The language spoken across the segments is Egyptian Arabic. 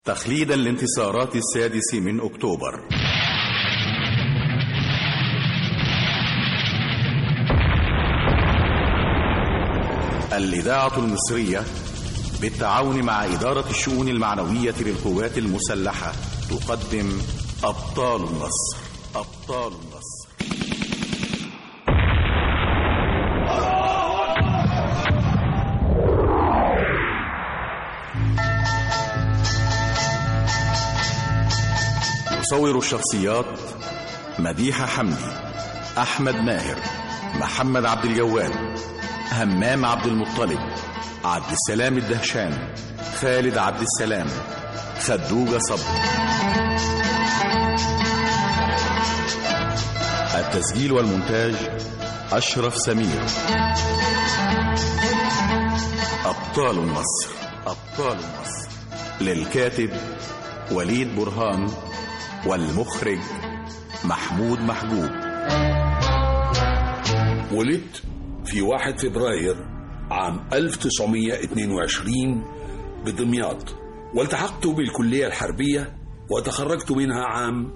تخليدا لانتصارات السادس من أكتوبر الإذاعة المصرية بالتعاون مع إدارة الشؤون المعنوية للقوات المسلحة تقدم أبطال النصر أبطال النصر يصور الشخصيات مديحة حمدي أحمد ماهر محمد عبد الجواد همام عبد المطلب عبد السلام الدهشان خالد عبد السلام خدوجة صبري التسجيل والمونتاج أشرف سمير أبطال النصر أبطال النصر للكاتب وليد برهان والمخرج محمود محجوب ولدت في 1 فبراير عام 1922 بدمياط والتحقت بالكلية الحربية وتخرجت منها عام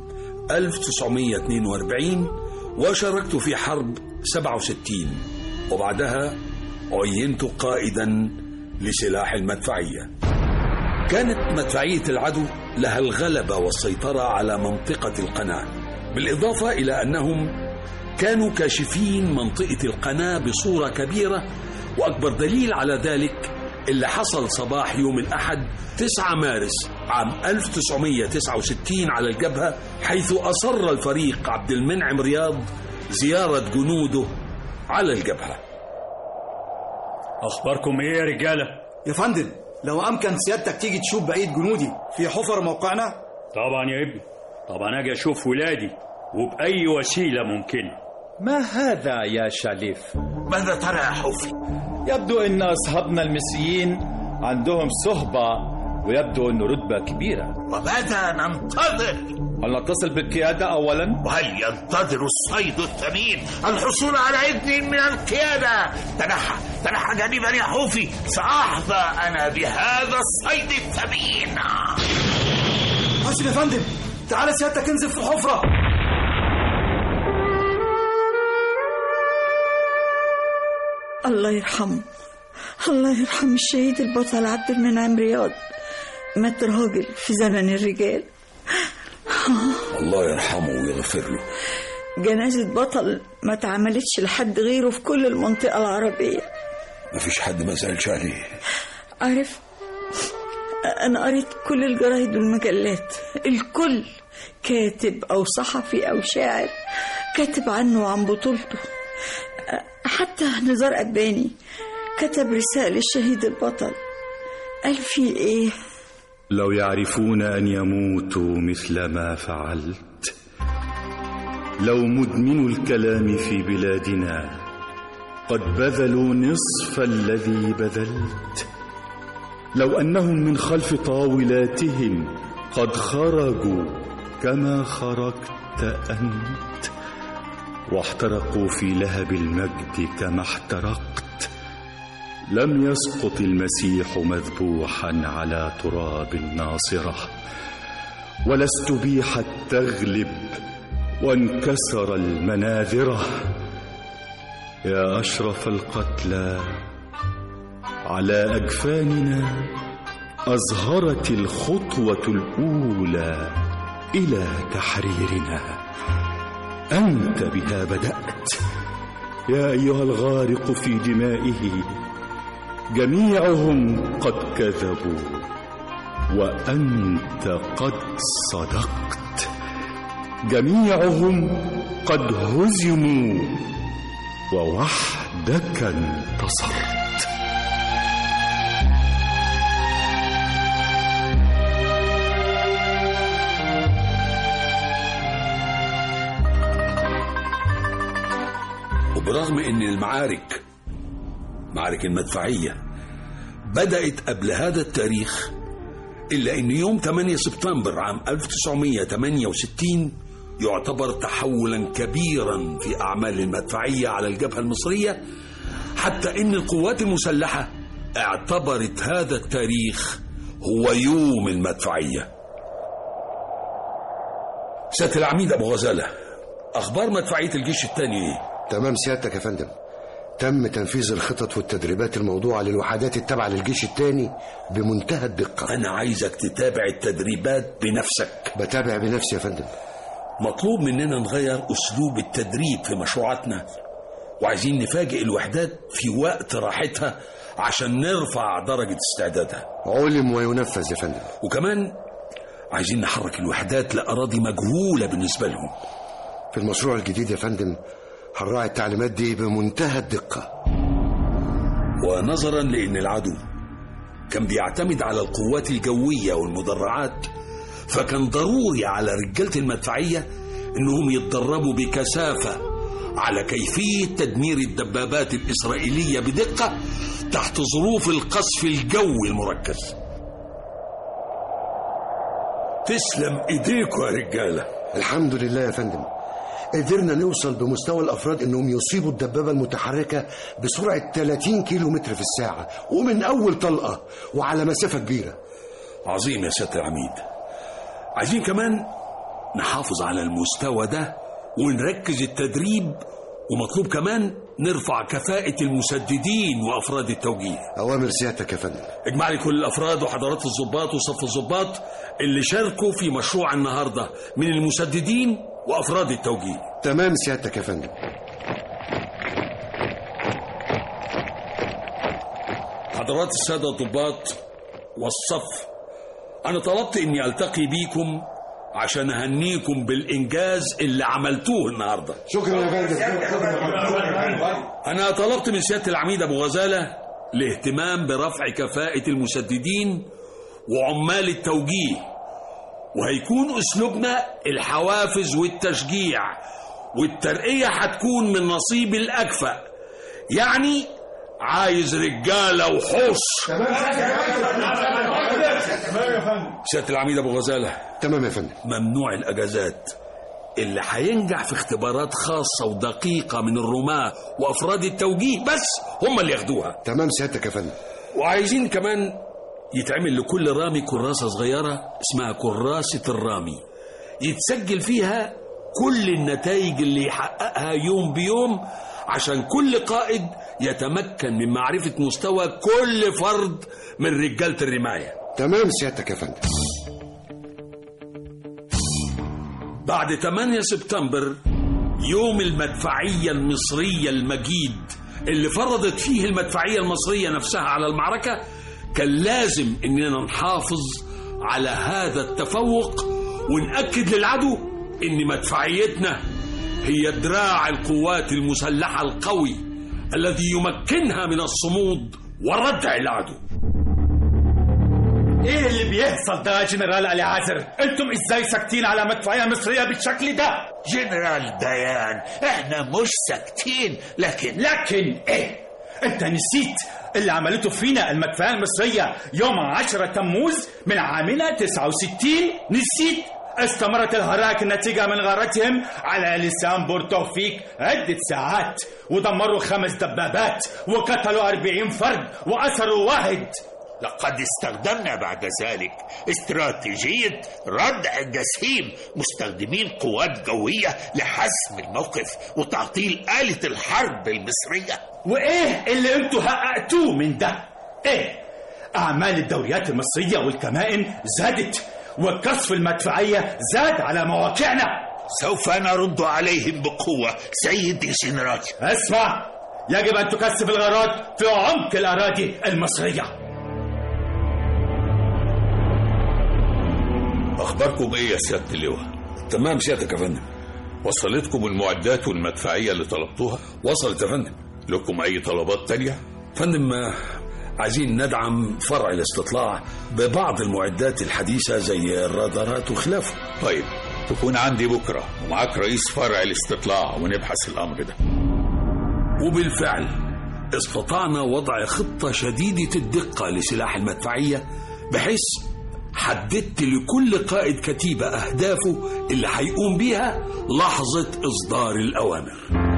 1942 وشاركت في حرب 67 وبعدها عينت قائدا لسلاح المدفعية كانت مدفعية العدو لها الغلبة والسيطرة على منطقة القناة بالإضافة إلى أنهم كانوا كاشفين منطقة القناة بصورة كبيرة وأكبر دليل على ذلك اللي حصل صباح يوم الأحد 9 مارس عام 1969 على الجبهة حيث أصر الفريق عبد المنعم رياض زيارة جنوده على الجبهة أخباركم إيه يا رجالة؟ يا فندم لو أمكن سيادتك تيجي تشوف بقية جنودي في حفر موقعنا طبعا يا ابني طبعا أجي أشوف ولادي وبأي وسيلة ممكنة ما هذا يا شاليف؟ ماذا ترى يا حوفي؟ يبدو أن أصحابنا المصريين عندهم صهبة ويبدو أن رتبة كبيرة وماذا ننتظر؟ هل نتصل بالقيادة أولا؟ وهل ينتظر الصيد الثمين الحصول على إذن من القيادة؟ تنحى تنحى جانبا يا حوفي سأحظى أنا بهذا الصيد الثمين حسن يا فندم تعالى سيادتك انزل في الحفرة الله يرحمه الله يرحم الشهيد البطل عبد المنعم رياض مات راجل في زمن الرجال الله يرحمه ويغفر له جنازة بطل ما اتعملتش لحد غيره في كل المنطقة العربية مفيش حد ما سألش عليه عارف أنا قريت كل الجرايد والمجلات الكل كاتب أو صحفي أو شاعر كاتب عنه وعن بطولته حتى نزار قباني كتب رسالة للشهيد البطل قال فيه إيه لو يعرفون أن يموتوا مثل ما فعلت لو مدمن الكلام في بلادنا قد بذلوا نصف الذي بذلت لو أنهم من خلف طاولاتهم قد خرجوا كما خرجت أنت واحترقوا في لهب المجد كما احترقت لم يسقط المسيح مذبوحا على تراب الناصره ولا استبيحت تغلب وانكسر المناذره يا اشرف القتلى على اجفاننا ازهرت الخطوه الاولى الى تحريرنا انت بها بدات يا ايها الغارق في دمائه جميعهم قد كذبوا وانت قد صدقت جميعهم قد هزموا ووحدك انتصرت وبرغم ان المعارك معارك المدفعيه بدأت قبل هذا التاريخ إلا أن يوم 8 سبتمبر عام 1968 يعتبر تحولا كبيرا في أعمال المدفعية على الجبهة المصرية حتى أن القوات المسلحة اعتبرت هذا التاريخ هو يوم المدفعية سيادة العميد أبو غزالة أخبار مدفعية الجيش الثاني إيه؟ تمام سيادتك يا فندم تم تنفيذ الخطط والتدريبات الموضوعة للوحدات التابعة للجيش الثاني بمنتهى الدقة أنا عايزك تتابع التدريبات بنفسك بتابع بنفسي يا فندم مطلوب مننا نغير أسلوب التدريب في مشروعاتنا وعايزين نفاجئ الوحدات في وقت راحتها عشان نرفع درجة استعدادها علم وينفذ يا فندم وكمان عايزين نحرك الوحدات لأراضي مجهولة بالنسبة لهم في المشروع الجديد يا فندم هنراعي التعليمات دي بمنتهى الدقة ونظرا لأن العدو كان بيعتمد على القوات الجوية والمدرعات فكان ضروري على رجالة المدفعية انهم يتدربوا بكثافة على كيفية تدمير الدبابات الإسرائيلية بدقة تحت ظروف القصف الجوي المركز تسلم ايديكوا يا رجالة الحمد لله يا فندم قدرنا نوصل بمستوى الأفراد إنهم يصيبوا الدبابة المتحركة بسرعة 30 كيلو متر في الساعة ومن أول طلقة وعلى مسافة كبيرة عظيم يا سيادة العميد عايزين كمان نحافظ على المستوى ده ونركز التدريب ومطلوب كمان نرفع كفاءة المسددين وأفراد التوجيه أوامر سيادتك يا فندم اجمع لي كل الأفراد وحضرات الضباط وصف الضباط اللي شاركوا في مشروع النهاردة من المسددين وأفراد التوجيه تمام سيادتك يا فندم حضرات السادة الضباط والصف أنا طلبت إني ألتقي بيكم عشان أهنيكم بالإنجاز اللي عملتوه النهاردة شكرا يا فندم أنا طلبت من سيادة العميد أبو غزالة الاهتمام برفع كفاءة المسددين وعمال التوجيه وهيكون أسلوبنا الحوافز والتشجيع والترقية هتكون من نصيب الأكفأ يعني عايز رجالة وحوش سيادة العميد أبو غزالة تمام يا فندم ممنوع الأجازات اللي هينجح في اختبارات خاصة ودقيقة من الرماة وأفراد التوجيه بس هم اللي ياخدوها تمام سيادتك يا فندم وعايزين كمان يتعمل لكل رامي كراسة صغيرة اسمها كراسة الرامي يتسجل فيها كل النتائج اللي يحققها يوم بيوم عشان كل قائد يتمكن من معرفة مستوى كل فرد من رجالة الرماية تمام سيادتك يا فندم بعد 8 سبتمبر يوم المدفعية المصرية المجيد اللي فرضت فيه المدفعية المصرية نفسها على المعركة كان لازم اننا نحافظ على هذا التفوق ونأكد للعدو ان مدفعيتنا هي دراع القوات المسلحة القوي الذي يمكنها من الصمود وردع العدو ايه اللي بيحصل ده يا جنرال علي عازر انتم ازاي ساكتين على مدفعيه مصريه بالشكل ده جنرال ديان احنا مش ساكتين لكن لكن ايه انت نسيت اللي عملته فينا المدفعيه المصريه يوم 10 تموز من عامنا 69 نسيت استمرت الهراك نتيجة من غارتهم على لسان بورتوفيق عدة ساعات ودمروا خمس دبابات وقتلوا أربعين فرد وأسروا واحد لقد استخدمنا بعد ذلك استراتيجية ردع جسيم مستخدمين قوات جوية لحسم الموقف وتعطيل آلة الحرب المصرية وإيه اللي انتوا حققتوه من ده؟ إيه؟ أعمال الدوريات المصرية والكمائن زادت وقصف المدفعية زاد على مواقعنا سوف نرد عليهم بقوة سيدي جنرال اسمع يجب أن تكثف الغارات في عمق الأراضي المصرية أخباركم إيه يا سيادة اللواء؟ تمام سيادتك يا فندم وصلتكم المعدات والمدفعية اللي طلبتوها؟ وصلت يا فندم لكم أي طلبات تانية؟ فندم آه، عايزين ندعم فرع الاستطلاع ببعض المعدات الحديثة زي الرادارات وخلافه طيب تكون عندي بكرة ومعاك رئيس فرع الاستطلاع ونبحث الأمر ده وبالفعل استطعنا وضع خطة شديدة الدقة لسلاح المدفعية بحيث حددت لكل قائد كتيبة أهدافه اللي هيقوم بيها لحظة إصدار الأوامر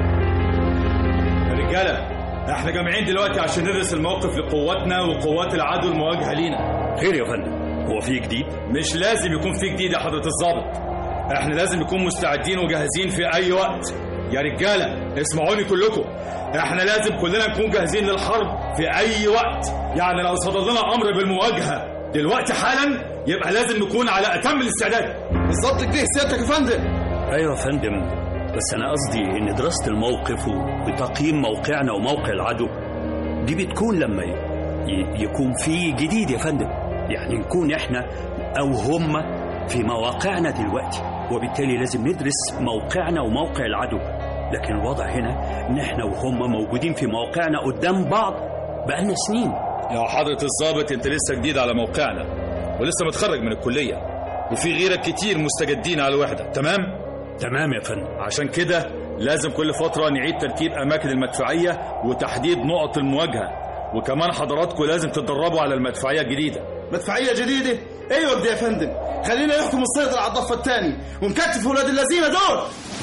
يا رجالة احنا جامعين دلوقتي عشان ندرس الموقف لقواتنا وقوات العدو المواجهة لينا خير يا فندم هو في جديد مش لازم يكون في جديد يا حضرة الضابط احنا لازم نكون مستعدين وجاهزين في اي وقت يا رجالة اسمعوني كلكم احنا لازم كلنا نكون جاهزين للحرب في اي وقت يعني لو صدر لنا امر بالمواجهة دلوقتي حالا يبقى لازم نكون على اتم الاستعداد بالظبط كده سيادتك يا فندم ايوه يا فندم بس انا قصدي ان دراسه الموقف وتقييم موقعنا وموقع العدو دي بتكون لما ي- ي- يكون في جديد يا فندم يعني نكون احنا او هم في مواقعنا دلوقتي وبالتالي لازم ندرس موقعنا وموقع العدو لكن الوضع هنا ان احنا وهم موجودين في مواقعنا قدام بعض بقالنا سنين يا حضرة الضابط انت لسه جديد على موقعنا ولسه متخرج من الكلية وفي غيرك كتير مستجدين على الوحدة تمام؟ تمام يا فندم عشان كده لازم كل فترة نعيد ترتيب أماكن المدفعية وتحديد نقط المواجهة وكمان حضراتكم لازم تتدربوا على المدفعية الجديدة مدفعية جديدة ايوه كده يا فندم خلينا يحكم السيطرة على الضفة الثاني ونكتف ولاد الذين دول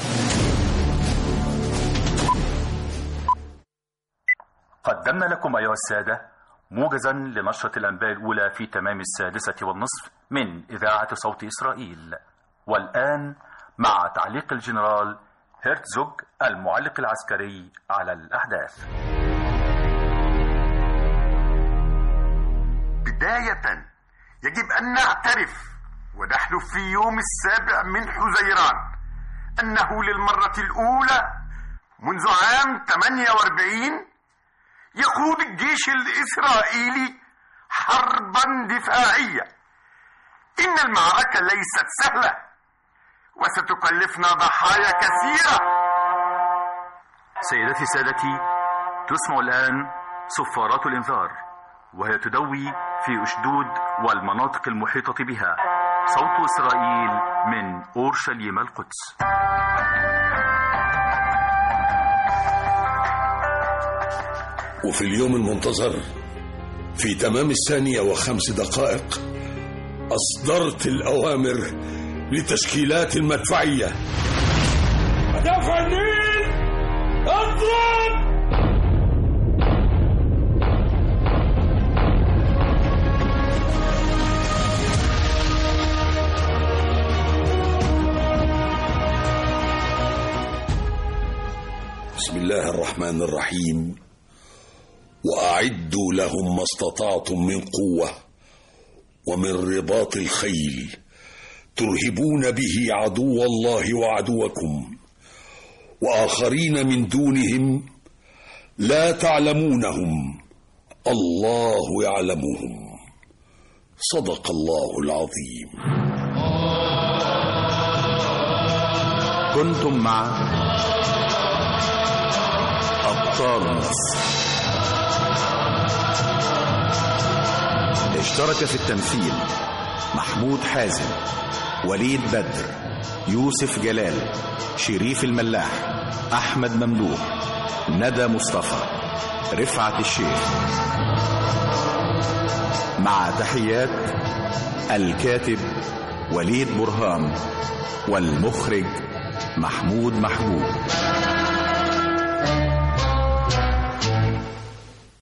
قدمنا لكم أيها السادة موجزا لنشرة الأنباء الأولى في تمام السادسة والنصف من إذاعة صوت إسرائيل والآن مع تعليق الجنرال هيرتزوج المعلق العسكري على الأحداث بداية يجب أن نعترف ونحن في يوم السابع من حزيران أنه للمرة الأولى منذ عام 48 يخوض الجيش الإسرائيلي حربا دفاعية إن المعركة ليست سهلة وستكلفنا ضحايا كثيرة سيدتي سادتي تسمع الآن صفارات الإنذار وهي تدوي في أشدود والمناطق المحيطة بها صوت إسرائيل من أورشليم القدس وفي اليوم المنتظر في تمام الثانية وخمس دقائق أصدرت الأوامر لتشكيلات المدفعية مدافع النيل اضرب بسم الله الرحمن الرحيم وأعدوا لهم ما استطعتم من قوة ومن رباط الخيل ترهبون به عدو الله وعدوكم وآخرين من دونهم لا تعلمونهم الله يعلمهم صدق الله العظيم كنتم مع أبطال مصر اشترك في التمثيل محمود حازم وليد بدر يوسف جلال شريف الملاح أحمد ممدوح ندى مصطفى رفعت الشيخ مع تحيات الكاتب وليد برهان والمخرج محمود محبوب